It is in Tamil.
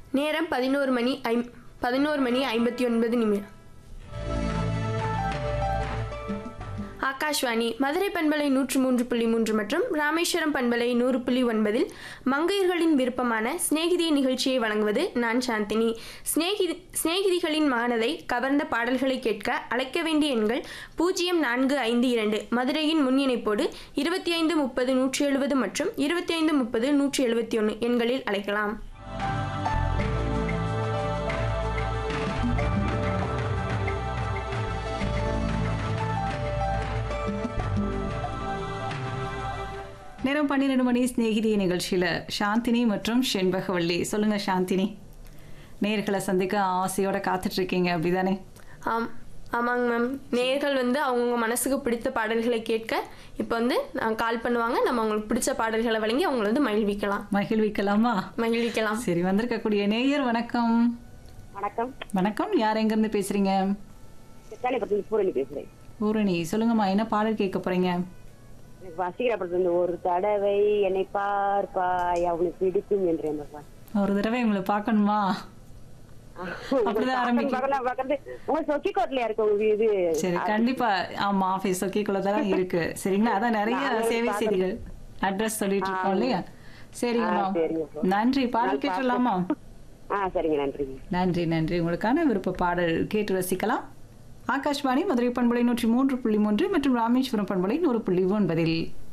நேரம் பதினோரு மணி ஐம் பதினோரு மணி ஐம்பத்தி ஒன்பது நிமிடம் ஆகாஷ்வாணி மதுரை பண்பலை நூற்று மூன்று புள்ளி மூன்று மற்றும் ராமேஸ்வரம் பண்பலை நூறு புள்ளி ஒன்பதில் மங்கையர்களின் விருப்பமான சிநேகிதி நிகழ்ச்சியை வழங்குவது நான் சாந்தினி சிநேகிதி சிநேகிதிகளின் மனதை கவர்ந்த பாடல்களை கேட்க அழைக்க வேண்டிய எண்கள் பூஜ்ஜியம் நான்கு ஐந்து இரண்டு மதுரையின் முன் இணைப்போடு இருபத்தி ஐந்து முப்பது நூற்றி எழுபது மற்றும் இருபத்தி ஐந்து முப்பது நூற்றி எழுபத்தி ஒன்று எண்களில் அழைக்கலாம் நேரம் பன்னிரெண்டு மணி சிநேகிதி நிகழ்ச்சியில சாந்தினி மற்றும் செண்பகவள்ளி சொல்லுங்க சாந்தினி நேர்களை சந்திக்க ஆசையோட காத்துட்டு இருக்கீங்க அப்படிதானே ஆம் ஆமாங்க மேம் நேர்கள் வந்து அவங்கவுங்க மனசுக்கு பிடித்த பாடல்களை கேட்க இப்போ வந்து நான் கால் பண்ணுவாங்க நம்ம அவங்களுக்கு பிடிச்ச பாடல்களை வழங்கி அவங்கள வந்து மகிழ்விக்கலாம் மகிழ்விக்கலாமா மகிழ்விக்கலாம் சரி வந்திருக்கக்கூடிய நேயர் வணக்கம் வணக்கம் வணக்கம் யார் எங்க இருந்து பேசுறீங்க சித்தாலிபுரத்துல பூரணி பேசுறேன் பூரணி சொல்லுங்கம்மா என்ன பாடல் கேட்க போறீங்க எனக்கு வசீகரப்படத்துல இருந்து ஒரு தடவை என்னை பார்ப்பாய் அவனுக்கு பிடிக்கும் என்று அந்த பாட்டு. ஒரு தடவை உங்களை பார்க்கணுமா அப்படிதான் ஆரம்பிக்கும். பக்கத்துல- பக்கத்துல உங்க சொக்கிக்கோட்லயா இருக்கு உங்க இது சரி கண்டிப்பா ஆமா ஆபீஸ் ஒக்கேக்குள்ள தான் இருக்கு சரிங்களா அதான் நிறைய சேவை செய்திகள் அட்ரஸ் சொல்லிட்டு இருக்கோம் இல்லையா சரிங்கம்மா ஆ, சரிங்க. நன்றி பாடல் கேட்டுடலாமா ஆ சரிங்க நன்றி நன்றி நன்றி உங்களுக்கான விருப்ப பாடல் கேட்டு ரசிக்கலாம் ஆகாஷ்வாணி மதுரை பண்பலை நூற்றி மூன்று புள்ளி மூன்று மற்றும் ராமேஸ்வரம் பண்பலை நூறு புள்ளி ஒன்பதில்